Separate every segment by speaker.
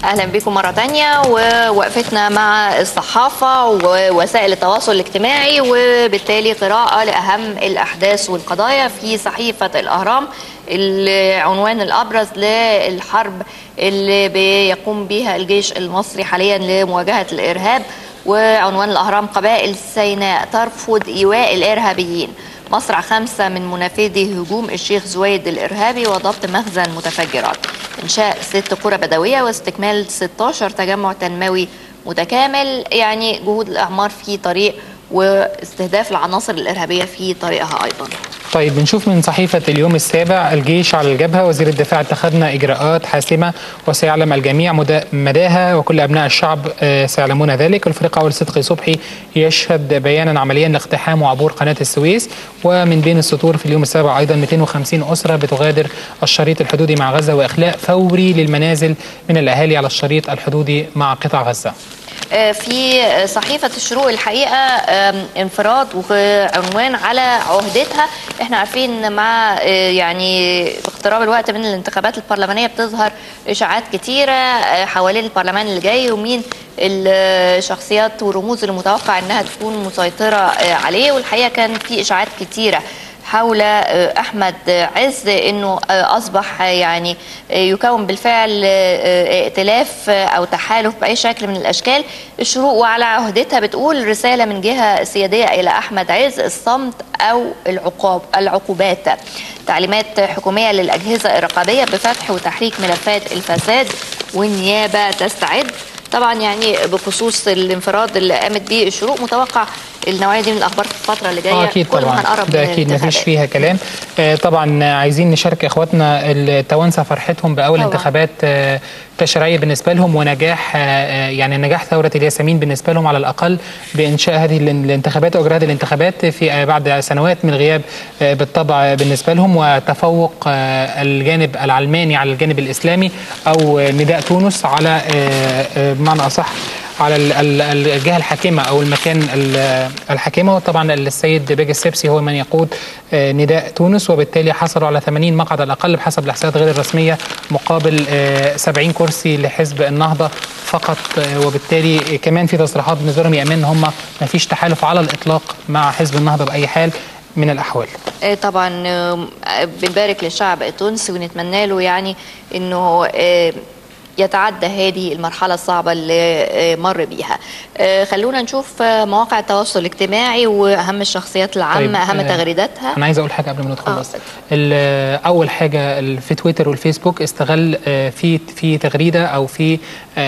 Speaker 1: اهلا بكم مره تانية ووقفتنا مع الصحافه ووسائل التواصل الاجتماعي وبالتالي قراءه لاهم الاحداث والقضايا في صحيفه الاهرام العنوان الابرز للحرب اللي بيقوم بها الجيش المصري حاليا لمواجهه الارهاب وعنوان الاهرام قبائل سيناء ترفض ايواء الارهابيين مصرع خمسة من منفذي هجوم الشيخ زويد الإرهابي وضبط مخزن متفجرات إنشاء ست قرى بدوية واستكمال 16 تجمع تنموي متكامل يعني جهود الإعمار في طريق واستهداف العناصر الإرهابية في طريقها أيضا
Speaker 2: طيب بنشوف من صحيفة اليوم السابع الجيش على الجبهة وزير الدفاع اتخذنا إجراءات حاسمة وسيعلم الجميع مداها وكل أبناء الشعب سيعلمون ذلك الفريق أول صدقي صبحي يشهد بيانا عمليا لاقتحام وعبور قناة السويس ومن بين السطور في اليوم السابع أيضا 250 أسرة بتغادر الشريط الحدودي مع غزة وإخلاء فوري للمنازل من الأهالي على الشريط الحدودي مع قطاع غزة
Speaker 1: في صحيفة الشروق الحقيقة انفراد وعنوان على عهدتها احنا عارفين مع يعني اقتراب الوقت من الانتخابات البرلمانية بتظهر اشاعات كتيرة حوالين البرلمان اللي جاي ومين الشخصيات والرموز المتوقع انها تكون مسيطرة عليه والحقيقة كان في اشاعات كتيرة حول احمد عز انه اصبح يعني يكون بالفعل ائتلاف او تحالف باي شكل من الاشكال الشروق وعلى عهدتها بتقول رساله من جهه سياديه الى احمد عز الصمت او العقاب العقوبات تعليمات حكوميه للاجهزه الرقابيه بفتح وتحريك ملفات الفساد والنيابه تستعد طبعا يعني بخصوص الانفراد اللي قامت به الشروق متوقع النوعيه دي من الاخبار في الفتره اللي جايه
Speaker 2: آه اكيد
Speaker 1: كل
Speaker 2: طبعا
Speaker 1: ما هنقرب
Speaker 2: ده اكيد ما فيش فيها كلام آه طبعا عايزين نشارك اخواتنا التوانسه فرحتهم باول طبعا. انتخابات آه تشريعيه بالنسبه لهم ونجاح آه يعني نجاح ثوره الياسمين بالنسبه لهم على الاقل بانشاء هذه الانتخابات او اجراء الانتخابات في بعد سنوات من غياب بالطبع بالنسبه لهم وتفوق الجانب العلماني على الجانب الاسلامي او نداء تونس على بمعنى اصح على الجهه الحاكمه او المكان الحاكمه وطبعا السيد بيج السبسي هو من يقود نداء تونس وبالتالي حصلوا على 80 مقعد على الاقل بحسب الاحصائيات غير الرسميه مقابل 70 كرسي لحزب النهضه فقط وبالتالي كمان في تصريحات بالنسبه لهم يامن هم ما فيش تحالف على الاطلاق مع حزب النهضه باي حال من الاحوال
Speaker 1: طبعا بنبارك للشعب التونسي ونتمنى له يعني انه يتعدى هذه المرحلة الصعبة اللي مر بيها خلونا نشوف مواقع التواصل الاجتماعي وأهم الشخصيات العامة طيب أهم تغريداتها
Speaker 2: أنا عايز أقول حاجة قبل ما ندخل بس أول حاجة في تويتر والفيسبوك استغل في في تغريدة أو في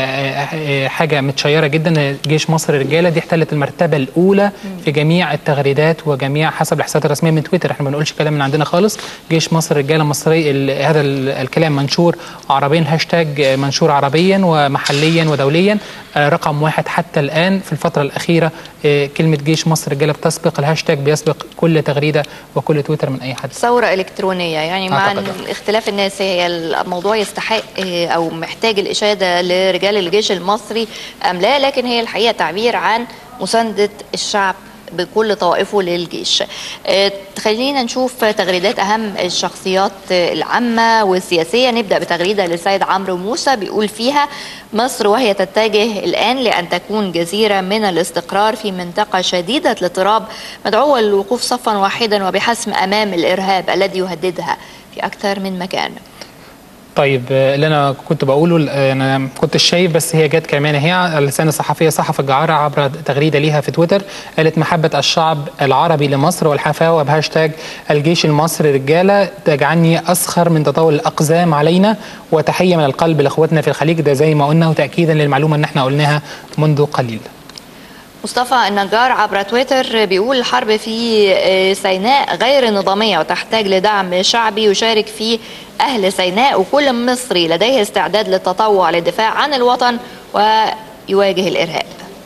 Speaker 2: حاجة متشيرة جدا جيش مصر رجالة دي احتلت المرتبة الأولى في جميع التغريدات وجميع حسب الإحصائيات الرسمية من تويتر احنا ما بنقولش كلام من عندنا خالص جيش مصر رجالة مصري هذا الكلام منشور عربيا هاشتاج منشور منشور عربيا ومحليا ودوليا رقم واحد حتى الآن في الفترة الأخيرة كلمة جيش مصر رجالة بتسبق الهاشتاج بيسبق كل تغريدة وكل تويتر من أي حد
Speaker 1: ثورة إلكترونية يعني مع اختلاف الناس هي الموضوع يستحق أو محتاج الإشادة لرجال الجيش المصري أم لا لكن هي الحقيقة تعبير عن مساندة الشعب بكل طوائفه للجيش خلينا نشوف تغريدات أهم الشخصيات العامة والسياسية نبدأ بتغريدة للسيد عمرو موسى بيقول فيها مصر وهي تتجه الآن لأن تكون جزيرة من الاستقرار في منطقة شديدة الاضطراب مدعوة للوقوف صفا واحدا وبحسم أمام الإرهاب الذي يهددها في أكثر من مكان
Speaker 2: طيب اللي انا كنت بقوله انا كنت شايف بس هي جت كمان هي على لسان الصحفيه صحف الجعاره عبر تغريده ليها في تويتر قالت محبه الشعب العربي لمصر والحفاوه بهاشتاج الجيش المصري رجاله تجعلني اسخر من تطاول الاقزام علينا وتحيه من القلب لاخواتنا في الخليج ده زي ما قلنا وتاكيدا للمعلومه ان احنا قلناها منذ قليل.
Speaker 1: مصطفى النجار عبر تويتر بيقول الحرب في سيناء غير نظامية وتحتاج لدعم شعبي يشارك فيه أهل سيناء وكل مصري لديه استعداد للتطوع للدفاع عن الوطن ويواجه الإرهاب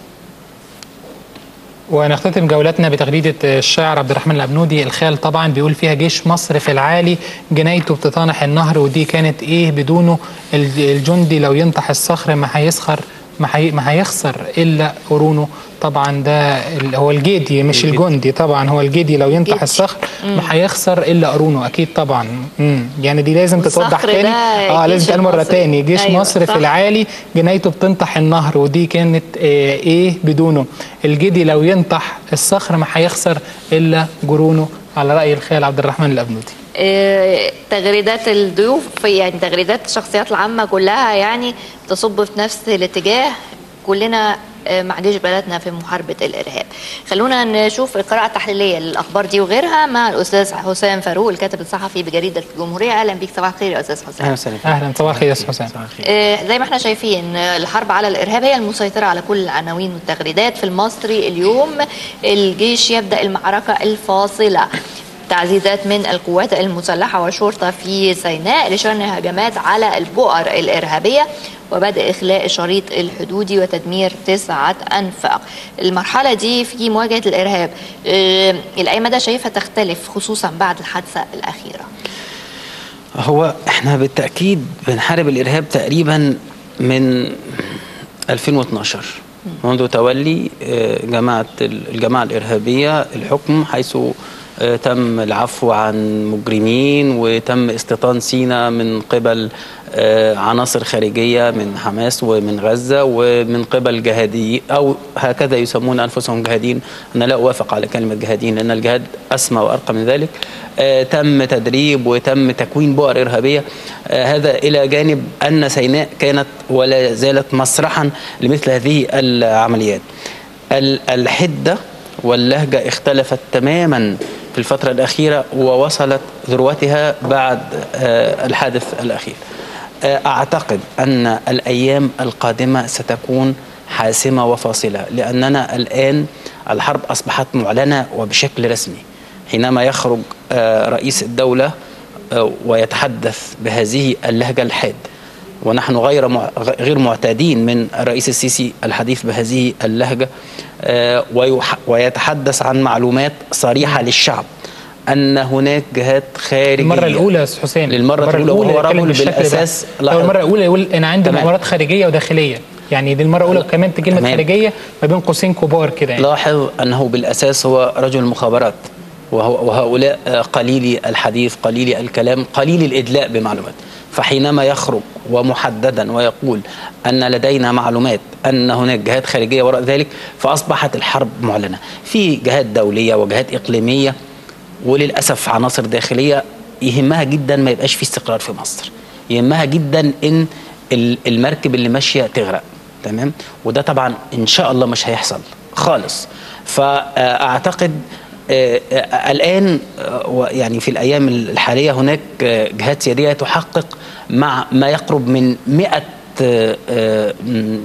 Speaker 2: ونختتم جولتنا بتغريدة الشاعر عبد الرحمن الأبنودي الخال طبعا بيقول فيها جيش مصر في العالي جنايته بتطانح النهر ودي كانت إيه بدونه الجندي لو ينطح الصخر ما هيسخر ما هيخسر إلا قرونه طبعا ده هو الجدي مش الجندي طبعا هو الجدي لو ينطح الصخر ما هيخسر الا قارونه اكيد طبعا مم. يعني دي لازم تتوضح
Speaker 1: والصخر
Speaker 2: تاني
Speaker 1: ده
Speaker 2: اه لازم
Speaker 1: الجيش
Speaker 2: تتقال مره
Speaker 1: المصري.
Speaker 2: تاني جيش
Speaker 1: أيوة،
Speaker 2: مصر
Speaker 1: صح.
Speaker 2: في العالي جنايته بتنطح النهر ودي كانت آه ايه بدونه الجدي لو ينطح الصخر ما هيخسر الا جرونه على راي الخال عبد الرحمن الابنودي
Speaker 1: آه، تغريدات الضيوف يعني تغريدات الشخصيات العامة كلها يعني تصب في نفس الاتجاه كلنا آه، مع جيش بلدنا في محاربة الإرهاب خلونا نشوف القراءة التحليلية للأخبار دي وغيرها مع الأستاذ حسام فاروق الكاتب الصحفي بجريدة الجمهورية أهلا بيك صباح الخير يا أستاذ حسام
Speaker 3: اهلا وسهلا
Speaker 2: اهلا صباح الخير يا أستاذ حسام
Speaker 3: صباح الخير.
Speaker 1: آه، زي ما احنا شايفين آه، الحرب على الارهاب هي المسيطره على كل العناوين والتغريدات في المصري اليوم الجيش يبدا المعركه الفاصله تعزيزات من القوات المسلحه والشرطه في سيناء لشن هجمات على البؤر الارهابيه وبدء اخلاء الشريط الحدودي وتدمير تسعه انفاق. المرحله دي في مواجهه الارهاب آه، الاي مدى شايفها تختلف خصوصا بعد الحادثه الاخيره.
Speaker 3: هو احنا بالتاكيد بنحارب الارهاب تقريبا من 2012 منذ تولي آه، جماعه الجماعه الارهابيه الحكم حيث آه، تم العفو عن مجرمين وتم استيطان سيناء من قبل آه، عناصر خارجيه من حماس ومن غزه ومن قبل جهادي او هكذا يسمون انفسهم جهاديين انا لا اوافق على كلمه جهاديين لان الجهاد اسمى وارقى من ذلك آه، تم تدريب وتم تكوين بؤر ارهابيه آه، هذا الى جانب ان سيناء كانت ولا زالت مسرحا لمثل هذه العمليات ال- الحده واللهجه اختلفت تماما في الفتره الاخيره ووصلت ذروتها بعد آه، الحادث الاخير آه، اعتقد ان الايام القادمه ستكون حاسمه وفاصله لاننا الان الحرب اصبحت معلنه وبشكل رسمي حينما يخرج آه، رئيس الدوله آه، ويتحدث بهذه اللهجه الحاد ونحن غير مع- غير معتادين من الرئيس السيسي الحديث بهذه اللهجه آه، ويح- ويتحدث عن معلومات صريحه للشعب ان هناك جهات خارجيه
Speaker 2: المرة الأولى يا أستاذ حسام
Speaker 3: للمرة الأولى وهو
Speaker 2: يتكلم
Speaker 3: رجل
Speaker 2: بالشكل ده.
Speaker 3: بالأساس
Speaker 2: لو
Speaker 3: لاحظ-
Speaker 2: المرة الأولى يقول أنا عندي
Speaker 3: تمام.
Speaker 2: مؤامرات خارجية وداخلية يعني دي المرة الأولى كمان كلمة
Speaker 3: تمام.
Speaker 2: خارجية ما بين قوسين كبار كده يعني
Speaker 3: لاحظ انه بالاساس هو رجل مخابرات وهو وهؤلاء آه، قليلي الحديث قليلي الكلام قليل الادلاء بمعلومات فحينما يخرج ومحددا ويقول ان لدينا معلومات ان هناك جهات خارجيه وراء ذلك فاصبحت الحرب معلنه في جهات دوليه وجهات اقليميه وللاسف عناصر داخليه يهمها جدا ما يبقاش في استقرار في مصر يهمها جدا ان ال- المركب اللي ماشيه تغرق تمام وده طبعا ان شاء الله مش هيحصل خالص فاعتقد آه، آه، الان آه، و- يعني في الايام الحاليه هناك آه، جهات سياديه تحقق مع ما يقرب من 100 آه، آه، م-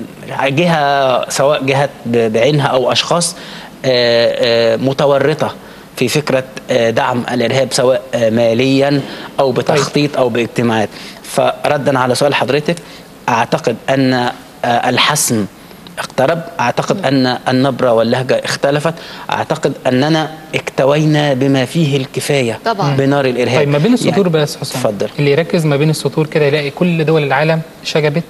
Speaker 3: جهه سواء جهات ب- بعينها او اشخاص آه، آه، متورطه في فكره آه، دعم الارهاب سواء آه، ماليا او بتخطيط او باجتماعات فردا على سؤال حضرتك اعتقد ان آه، الحسم اقترب اعتقد ان النبره واللهجه اختلفت اعتقد اننا اكتوينا بما فيه الكفايه
Speaker 1: طبعاً.
Speaker 3: بنار الارهاب
Speaker 2: طيب ما بين السطور
Speaker 3: يعني-
Speaker 2: بقى يا أستاذ حسام
Speaker 3: اتفضل
Speaker 2: اللي يركز ما بين السطور كده يلاقي كل دول العالم شجبت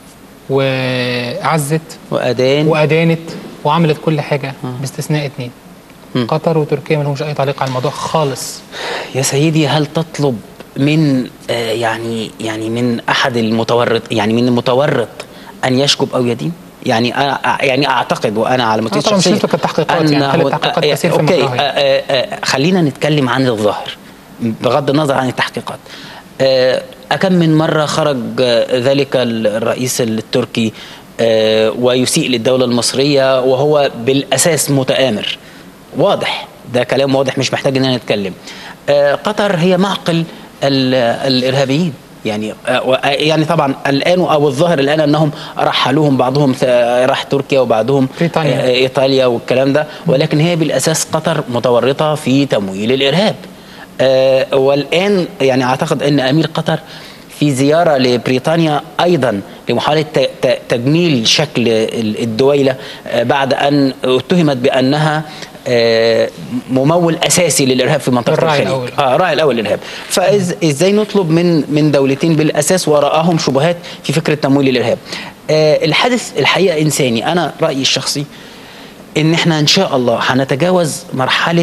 Speaker 2: وعزت
Speaker 3: وادان
Speaker 2: وأدانت وعملت كل حاجة باستثناء اتنين
Speaker 3: مم.
Speaker 2: قطر وتركيا ما لهمش أي تعليق على الموضوع خالص
Speaker 3: يا سيدي هل تطلب من آه، يعني يعني من احد المتورط يعني من المتورط ان يشكب او يدين؟ يعني أنا يعني اعتقد وانا على مستوى
Speaker 2: آه طبعاً مش
Speaker 3: الشخصي
Speaker 2: نسلك التحقيقات، يعني
Speaker 3: أنه-
Speaker 2: خلي التحقيقات
Speaker 3: آه،
Speaker 2: تسير في
Speaker 3: اوكي
Speaker 2: مجراها.
Speaker 3: آه، آه، آه، خلينا نتكلم عن الظاهر بغض النظر عن التحقيقات آه، أكم من مرة خرج آه، ذلك الرئيس التركي آه، ويسيء للدولة المصرية وهو بالأساس متآمر واضح ده كلام واضح مش محتاج اننا نتكلم آه، قطر هي معقل ال- الارهابيين يعني آه، و- آه، يعني طبعا الان او الظاهر الان انهم رحلوهم بعضهم ث- راح تركيا وبعضهم
Speaker 2: بريطانيا.
Speaker 3: آه، ايطاليا والكلام ده ولكن هي بالاساس قطر متورطه في تمويل الارهاب آه، والان يعني اعتقد ان امير قطر في زياره لبريطانيا ايضا لمحاوله ت- ت- تجميل شكل ال- الدويله آه، بعد ان اتهمت بانها آه، ممول اساسي للارهاب في منطقه
Speaker 2: الراعي
Speaker 3: الخليج
Speaker 2: الأول.
Speaker 3: اه الراعي الاول للارهاب فازاي نطلب من من دولتين بالاساس وراءهم شبهات في فكره تمويل الارهاب آه الحادث الحقيقه انساني انا رايي الشخصي ان احنا ان شاء الله هنتجاوز مرحله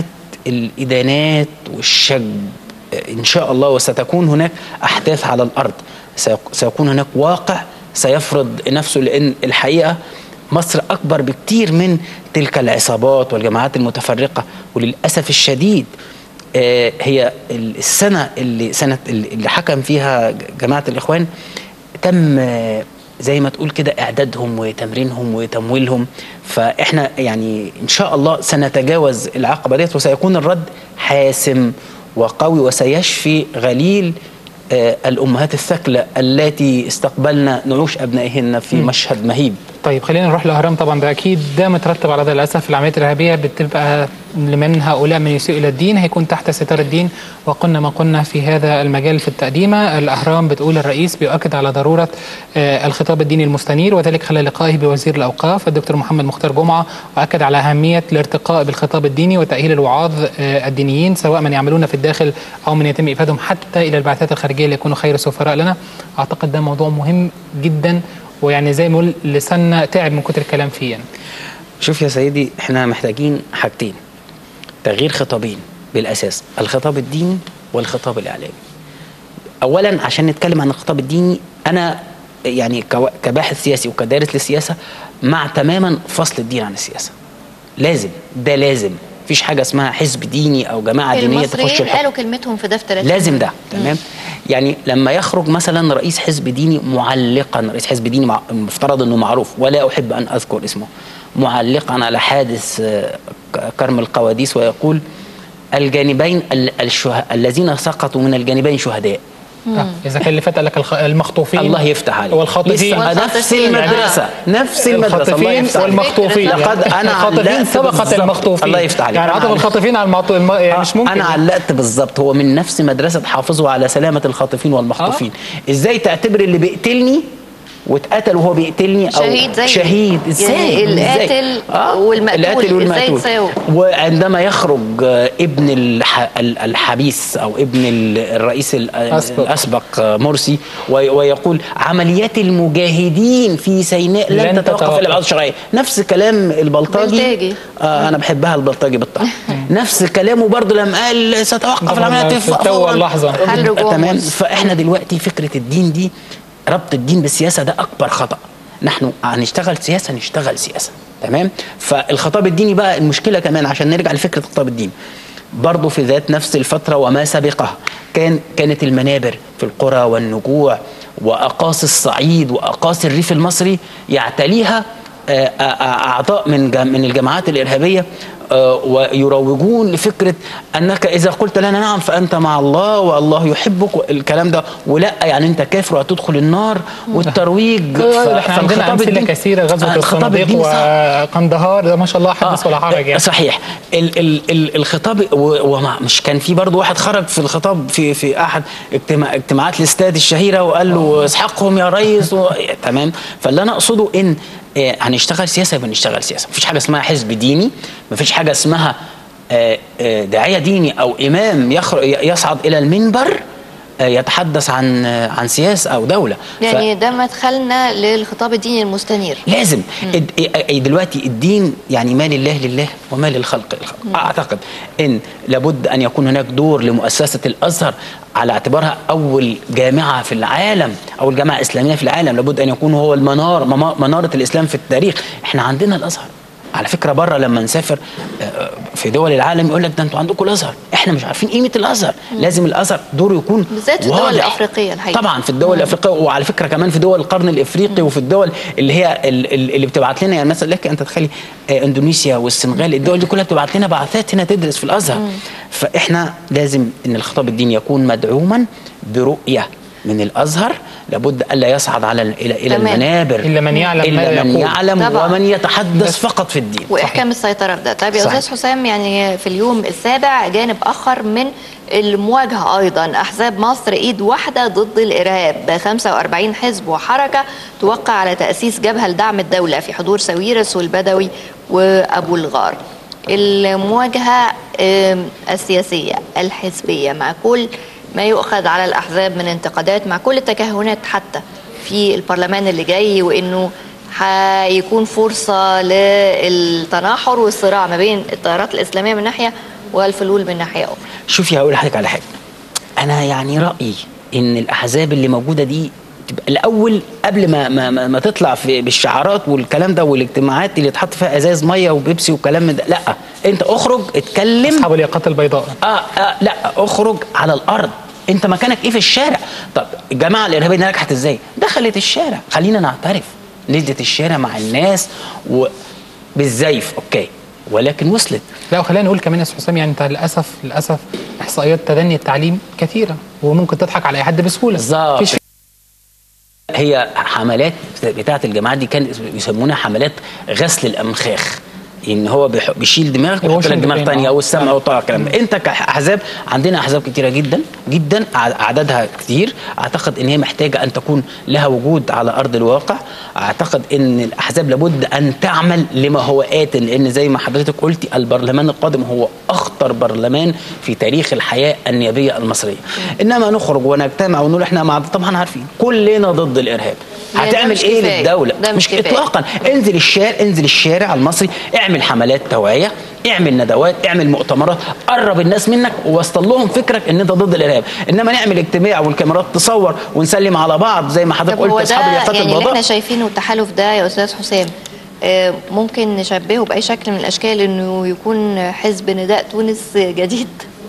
Speaker 3: الادانات والشجب ان شاء الله وستكون هناك احداث على الارض سيك- سيكون هناك واقع سيفرض نفسه لان الحقيقه مصر اكبر بكتير من تلك العصابات والجماعات المتفرقه وللاسف الشديد آه، هي السنه اللي سنه اللي حكم فيها جماعه الاخوان تم آه، زي ما تقول كده اعدادهم وتمرينهم وتمويلهم فاحنا يعني ان شاء الله سنتجاوز العقبه ديت وسيكون الرد حاسم وقوي وسيشفي غليل آه، الامهات الثكلى التي استقبلن نعوش ابنائهن في مشهد مهيب
Speaker 2: طيب خلينا نروح الاهرام طبعا ده اكيد ده مترتب على ده للاسف العمليات الارهابيه بتبقى لمن هؤلاء من يسيء الى الدين هيكون تحت ستار الدين وقلنا ما قلنا في هذا المجال في التقديمه الاهرام بتقول الرئيس بيؤكد على ضروره آه، الخطاب الديني المستنير وذلك خلال لقائه بوزير الاوقاف الدكتور محمد مختار جمعه واكد على اهميه الارتقاء بالخطاب الديني وتاهيل الوعاظ آه، الدينيين سواء من يعملون في الداخل او من يتم افادهم حتى الى البعثات الخارجيه ليكونوا خير سفراء لنا اعتقد ده موضوع مهم جدا ويعني زي ما نقول لساننا تعب من كتر الكلام فيه يعني.
Speaker 3: شوف يا سيدي احنا محتاجين حاجتين تغيير خطابين بالاساس الخطاب الديني والخطاب الاعلامي اولا عشان نتكلم عن الخطاب الديني انا يعني كوا- كباحث سياسي وكدارس للسياسه مع تماما فصل الدين عن السياسه لازم ده لازم مفيش حاجه اسمها حزب ديني او جماعه دينيه تخش
Speaker 1: المصريين
Speaker 3: الحكم
Speaker 1: قالوا كلمتهم في دفتر
Speaker 3: لازم ده تمام يعني لما يخرج مثلا رئيس حزب ديني معلقا رئيس حزب ديني مع- مفترض انه معروف ولا احب ان اذكر اسمه معلقا على حادث آه، ك- كرم القواديس ويقول الجانبين ال- الشه... الذين سقطوا من الجانبين شهداء
Speaker 2: آه. اذا كان اللي فات قال لك الخ- المخطوفين
Speaker 3: الله يفتح عليك
Speaker 2: والخاطفين
Speaker 3: لسه نفس
Speaker 1: والخاطفين.
Speaker 3: المدرسه نفس المدرسه الله
Speaker 2: الخاطفين
Speaker 3: يفتح عليك.
Speaker 2: والمخطوفين
Speaker 3: لقد انا
Speaker 2: الخاطفين
Speaker 3: علقت
Speaker 2: سبقت
Speaker 3: بالظبط.
Speaker 2: المخطوفين
Speaker 3: الله يفتح عليك
Speaker 2: يعني
Speaker 3: أنا
Speaker 2: عطف
Speaker 3: علقت.
Speaker 2: الخاطفين على المعطو... الم... يعني مش ممكن
Speaker 3: انا علقت بالظبط هو من نفس مدرسه حافظوا على سلامه الخاطفين والمخطوفين ازاي تعتبر اللي بيقتلني واتقتل وهو بيقتلني او
Speaker 1: شهيد زيه.
Speaker 3: شهيد ازاي
Speaker 1: يعني
Speaker 3: إزاي؟
Speaker 1: القاتل والمقتول،
Speaker 3: القاتل
Speaker 1: إزاي
Speaker 3: والمقتول
Speaker 1: يتساووا؟
Speaker 3: وعندما يخرج آه، ابن الح... ال- الحبيس او ابن ال- الرئيس ال-
Speaker 2: أسبق.
Speaker 3: الاسبق آه، مرسي وي- ويقول عمليات المجاهدين في سيناء لن,
Speaker 2: لن
Speaker 3: تتوقف
Speaker 2: تتوقف.
Speaker 3: الا بعد الشرعيه نفس كلام البلطجي
Speaker 1: بلطجي.
Speaker 3: آه انا بحبها البلطجي بالطبع نفس كلامه برضه لما قال ستوقف
Speaker 2: طبعاً
Speaker 3: العمليات
Speaker 2: في التو
Speaker 3: فورا.
Speaker 2: واللحظة.
Speaker 1: حل رجوع
Speaker 3: تمام
Speaker 1: مرسي.
Speaker 3: فاحنا دلوقتي فكره الدين دي ربط الدين بالسياسه ده اكبر خطا نحن هنشتغل سياسه نشتغل سياسه تمام فالخطاب الديني بقى المشكله كمان عشان نرجع لفكره الخطاب الديني برضه في ذات نفس الفتره وما سبقها كان كانت المنابر في القرى والنجوع واقاصي الصعيد واقاصي الريف المصري يعتليها آه، آه، آه، اعضاء من جم- من الجماعات الارهابيه آه، ويروجون لفكره انك اذا قلت لنا نعم فانت مع الله والله يحبك الكلام ده ولا يعني انت كافر وهتدخل النار والترويج
Speaker 2: آه، احنا عندنا
Speaker 3: فالخطاب
Speaker 2: امثله
Speaker 3: الديني-
Speaker 2: كثيره غزوه
Speaker 3: آه، الخطاب
Speaker 2: الصناديق
Speaker 3: الديني صح.
Speaker 2: وقندهار ده ما شاء الله حدث ولا حرج يعني
Speaker 3: صحيح ال ال ال الخطاب و- ومش كان في برضه واحد خرج في الخطاب في في احد اجتماع اجتماعات الاستاد الشهيره وقال له اسحقهم يا ريس و... تمام فاللي انا اقصده ان آه، هنشتغل سياسه يبقى نشتغل سياسه مفيش حاجه اسمها حزب ديني مفيش حاجه اسمها آه، آه، داعيه ديني او امام يخر... يصعد الى المنبر آه، يتحدث عن آه، عن سياسه او دوله ف-
Speaker 1: يعني ده مدخلنا للخطاب الديني المستنير
Speaker 3: لازم الد- إيه- دلوقتي الدين يعني ما لله لله وما للخلق للخلق اعتقد ان لابد ان يكون هناك دور لمؤسسه الازهر على اعتبارها اول جامعه في العالم اول جامعه اسلاميه في العالم لابد ان يكون هو المنار مما- مناره الاسلام في التاريخ احنا عندنا الازهر على فكره بره لما نسافر آه، في دول العالم يقول لك ده انتوا عندكم الازهر احنا مش عارفين قيمه الازهر لازم الازهر دوره يكون
Speaker 1: بالذات في الدول
Speaker 3: واضح.
Speaker 1: الأفريقية الحقيقة.
Speaker 3: طبعا في الدول الافريقيه وعلى فكره كمان في دول القرن الافريقي وفي الدول اللي هي ال- ال- اللي بتبعت لنا يعني مثلا لك انت تخيلي آه، اندونيسيا والسنغال الدول دي كلها بتبعت لنا بعثات هنا تدرس في الازهر فاحنا لازم ان الخطاب الديني يكون مدعوما برؤيه من الازهر لابد الا يصعد على ال- الى الى
Speaker 1: تمام.
Speaker 3: المنابر
Speaker 2: إلا من يعلم
Speaker 3: الا
Speaker 2: ماذا
Speaker 3: من
Speaker 2: يقول.
Speaker 3: يعلم
Speaker 1: طبعاً.
Speaker 3: ومن يتحدث فقط في الدين
Speaker 1: واحكام السيطره في ده طيب يا
Speaker 3: صحيح.
Speaker 1: استاذ حسام يعني في اليوم السابع جانب اخر من المواجهه ايضا احزاب مصر ايد واحده ضد الارهاب 45 حزب وحركه توقع على تاسيس جبهه لدعم الدوله في حضور ساويرس والبدوي وابو الغار المواجهه آم، السياسيه الحزبيه مع كل ما يؤخذ على الاحزاب من انتقادات مع كل التكهنات حتى في البرلمان اللي جاي وانه هيكون فرصة للتناحر والصراع ما بين التيارات الإسلامية من ناحية والفلول من ناحيه اخرى
Speaker 3: شوفي هقول لحضرتك على حاجه انا يعني رايي ان الاحزاب اللي موجوده دي تبقى الاول قبل ما ما, ما, ما تطلع في بالشعارات والكلام ده والاجتماعات اللي تحط فيها ازاز ميه وبيبسي والكلام من ده لا انت اخرج اتكلم
Speaker 2: اصحاب الياقات البيضاء
Speaker 3: اه, آه لا اخرج على الارض انت مكانك ايه في الشارع طب الجماعه الارهابيه دي نجحت ازاي دخلت الشارع خلينا نعترف نزلت الشارع مع الناس و بالزيف اوكي ولكن وصلت
Speaker 2: لا وخلينا نقول كمان يا استاذ حسام يعني انت للاسف للاسف احصائيات تدني التعليم كثيره وممكن تضحك على اي حد بسهوله
Speaker 3: بالظبط.
Speaker 2: مفيش
Speaker 3: هي حملات بتاعه الجماعات دي كان بيسمونها حملات غسل الامخاخ ان هو بيح- بيشيل دماغك ويحط لك
Speaker 2: واشنطن
Speaker 3: دماغ
Speaker 2: كمان،
Speaker 3: ثانيه
Speaker 2: آه.
Speaker 3: او السمع او طبعا الكلام ده انت كاحزاب عندنا احزاب كتيره جدا جدا ع- عددها كتير اعتقد ان هي محتاجه ان تكون لها وجود على ارض الواقع اعتقد ان الاحزاب لابد ان تعمل لما هو ات لان زي ما حضرتك قلتي البرلمان القادم هو اخطر برلمان في تاريخ الحياه النيابيه المصريه انما نخرج ونجتمع ونقول احنا مع طبعا عارفين كلنا ضد الارهاب
Speaker 1: لا، ده
Speaker 3: هتعمل
Speaker 1: مش
Speaker 3: ايه
Speaker 1: كفاية.
Speaker 3: للدوله
Speaker 1: ده مش كفاية.
Speaker 3: اطلاقا انزل الشارع انزل الشارع المصري اعمل حملات توعيه اعمل ندوات اعمل مؤتمرات قرب الناس منك ووصل لهم فكرك ان انت ضد الارهاب انما نعمل اجتماع والكاميرات تصور ونسلم على بعض زي ما حضرتك
Speaker 1: طب هو
Speaker 3: قلت
Speaker 1: ده
Speaker 3: اصحاب اليافات
Speaker 1: يعني اللي احنا
Speaker 3: البيضاء
Speaker 1: شايفينه التحالف ده يا استاذ حسام آه، ممكن نشبهه باي شكل من الاشكال انه يكون حزب نداء تونس جديد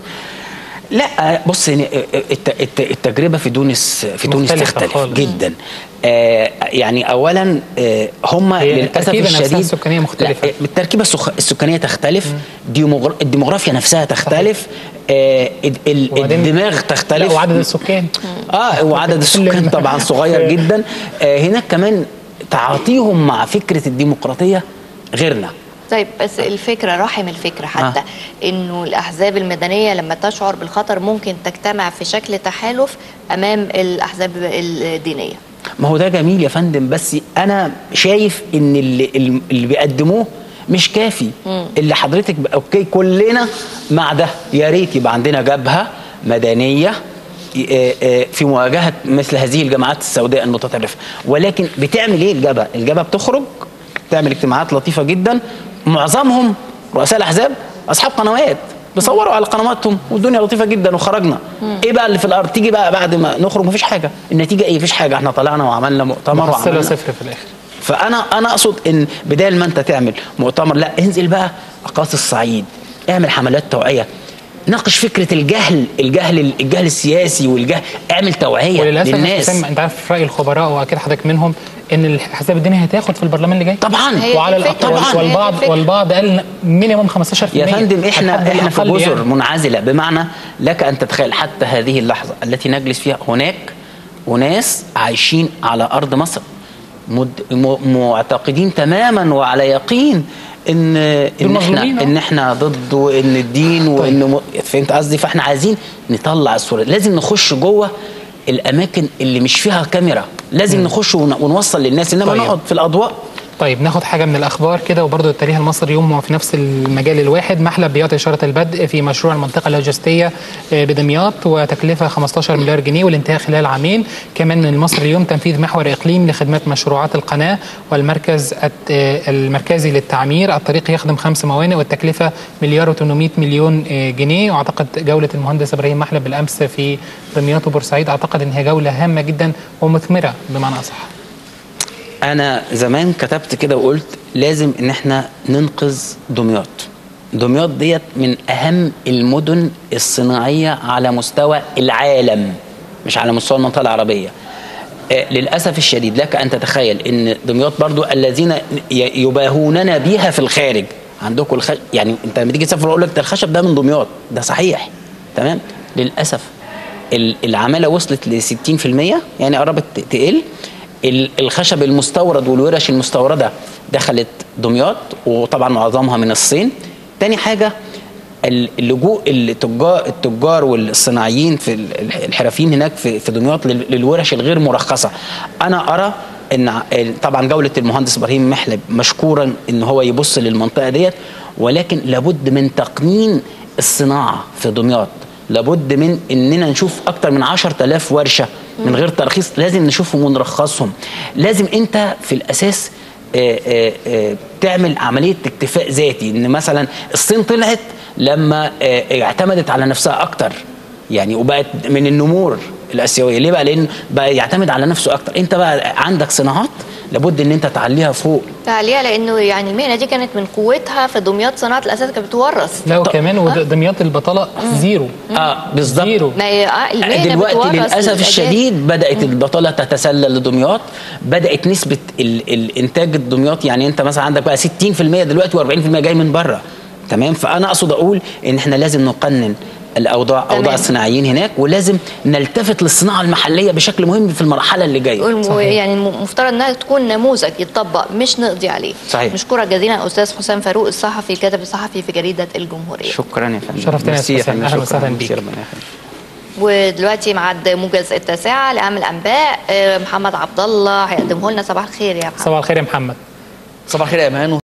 Speaker 3: لا بص يعني الت- الت- التجربه في تونس في تونس
Speaker 2: مختلفة
Speaker 3: تختلف
Speaker 2: خالص.
Speaker 3: جدا آه يعني اولا آه هم
Speaker 2: هي
Speaker 3: للاسف
Speaker 2: التركيبة نفسها
Speaker 3: الشديد
Speaker 2: السكانية مختلفة.
Speaker 3: لا التركيبه السخ- السكانيه تختلف ديموغر- الديموغرافيا نفسها تختلف آه ال- ال-
Speaker 2: وبعدين-
Speaker 3: الدماغ
Speaker 2: لا
Speaker 3: تختلف
Speaker 2: وعدد السكان
Speaker 3: اه وعدد السكان طبعا صغير جدا آه هناك كمان تعاطيهم مع فكره الديمقراطيه غيرنا
Speaker 1: طيب بس الفكرة رحم الفكرة حتى
Speaker 3: آه.
Speaker 1: انه الاحزاب المدنية لما تشعر بالخطر ممكن تجتمع في شكل تحالف امام الاحزاب الدينية
Speaker 3: ما هو ده جميل يا فندم بس انا شايف ان اللي, اللي بيقدموه مش كافي اللي حضرتك ب- اوكي كلنا مع ده يا ريت يبقى عندنا جبهه مدنيه آه، آه، في مواجهه مثل هذه الجماعات السوداء المتطرفه ولكن بتعمل ايه الجبهه الجبهه بتخرج تعمل اجتماعات لطيفه جدا معظمهم رؤساء الاحزاب اصحاب قنوات بيصوروا على قنواتهم والدنيا لطيفه جدا وخرجنا ايه بقى اللي في الارض تيجي بقى بعد ما نخرج مفيش حاجه النتيجه ايه مفيش حاجه احنا طلعنا وعملنا مؤتمر
Speaker 2: محصلة
Speaker 3: وعملنا
Speaker 2: صفر في الاخر
Speaker 3: فانا انا اقصد ان بدال ما انت تعمل مؤتمر لا انزل بقى اقاصي الصعيد اعمل حملات توعيه ناقش فكره الجهل الجهل الجهل السياسي والجهل اعمل توعيه
Speaker 2: وللاسف يا
Speaker 3: للناس
Speaker 2: حسام انت عارف راي الخبراء واكيد حضرتك منهم ان الاحزاب الدينيه هتاخد في البرلمان اللي جاي
Speaker 3: طبعا
Speaker 1: هي دي
Speaker 2: وعلى
Speaker 1: الفكرة.
Speaker 2: الاقل
Speaker 1: طبعاً.
Speaker 2: والبعض
Speaker 1: هي دي الفكرة.
Speaker 2: والبعض قال مينيمم 15%
Speaker 3: يا فندم احنا
Speaker 2: الحد
Speaker 3: احنا في
Speaker 2: الأقل
Speaker 3: جزر
Speaker 2: يعني.
Speaker 3: منعزله بمعنى لك ان تتخيل حتى هذه اللحظه التي نجلس فيها هناك اناس عايشين على ارض مصر مد... م... معتقدين تماما وعلى يقين ان ان احنا
Speaker 2: مظلومين، آه.
Speaker 3: ان احنا ضد وان الدين وان م... فهمت قصدي فاحنا عايزين نطلع الصوره لازم نخش جوه الاماكن اللي مش فيها كاميرا لازم نخش ون... ونوصل للناس انما
Speaker 2: طيب.
Speaker 3: نقعد في الاضواء
Speaker 2: طيب ناخد حاجه من الاخبار كده وبرضه التاريخ المصري يوم في نفس المجال الواحد محلب بيعطي اشاره البدء في مشروع المنطقه اللوجستيه آه، بدمياط وتكلفه 15 مليار جنيه والانتهاء خلال عامين كمان من المصري اليوم تنفيذ محور اقليم لخدمات مشروعات القناه والمركز الت- آه، المركزي للتعمير الطريق يخدم خمس موانئ والتكلفه مليار و800 مليون آه، جنيه واعتقد جوله المهندس ابراهيم محلب بالامس في دمياط وبورسعيد اعتقد ان هي جوله هامه جدا ومثمره بمعنى اصح
Speaker 3: انا زمان كتبت كده وقلت لازم ان احنا ننقذ دمياط دمياط ديت من اهم المدن الصناعيه على مستوى العالم مش على مستوى المنطقه العربيه آه، للاسف الشديد لك ان تتخيل ان دمياط برضو الذين ي- يباهوننا بيها في الخارج عندكم الخ... يعني انت لما تيجي تسافر اقول لك ده الخشب ده من دمياط ده صحيح تمام للاسف ال- العماله وصلت ل 60% يعني قربت ت- تقل ال- الخشب المستورد والورش المستورده دخلت دمياط وطبعا معظمها من الصين تاني حاجه ال- اللجوء التجار التجار والصناعيين في ال- الح- الحرفيين هناك في في دمياط لل- للورش الغير مرخصه انا ارى ان ع- ال- طبعا جوله المهندس ابراهيم محلب مشكورا ان هو يبص للمنطقه ديت ولكن لابد من تقنين الصناعه في دمياط لابد من اننا نشوف اكتر من 10000 ورشه من غير ترخيص لازم نشوفهم ونرخصهم لازم انت في الاساس آه، آه، آه، تعمل عمليه اكتفاء ذاتي ان مثلا الصين طلعت لما آه، اعتمدت على نفسها اكتر يعني وبقت من النمور الاسيويه ليه بقى لان بقى يعتمد على نفسه اكتر انت بقى عندك صناعات لابد ان انت تعليها فوق
Speaker 1: تعليها لانه يعني المهنه دي كانت من قوتها في دمياط صناعه الاساس كانت بتورث
Speaker 2: لا وكمان ودمياط البطاله زيرو
Speaker 3: اه بالظبط
Speaker 2: زيرو
Speaker 1: ما هي آه، المهنه
Speaker 3: دلوقتي
Speaker 1: بتورث
Speaker 3: للاسف
Speaker 1: للأجيال.
Speaker 3: الشديد بدات البطاله تتسلل لدمياط بدات نسبه ال الانتاج الدمياط يعني انت مثلا عندك بقى 60% دلوقتي و40% جاي من بره تمام فانا اقصد اقول ان احنا لازم نقنن الاوضاع
Speaker 1: تمام.
Speaker 3: اوضاع الصناعيين هناك ولازم نلتفت للصناعه المحليه بشكل مهم في المرحله اللي جايه
Speaker 1: والم-
Speaker 2: صحيح.
Speaker 1: يعني المفترض انها تكون نموذج يتطبق مش نقضي عليه
Speaker 3: صحيح.
Speaker 1: مشكورة جزيلا استاذ حسام فاروق الصحفي الكاتب الصحفي في جريده الجمهوريه
Speaker 3: شكرا يا فندم
Speaker 2: شرفتنا يا
Speaker 3: ميرسي
Speaker 2: أستاذ
Speaker 3: فندم.
Speaker 2: أهلا
Speaker 3: شكراً.
Speaker 2: وسهلا
Speaker 3: ميرسي،
Speaker 2: بيك.
Speaker 3: ربنا يخليك
Speaker 1: ودلوقتي معد موجز التاسعه لاهم الانباء آه، محمد عبد الله هيقدمه لنا صباح الخير يا محمد
Speaker 2: صباح الخير يا محمد
Speaker 4: صباح الخير يا امان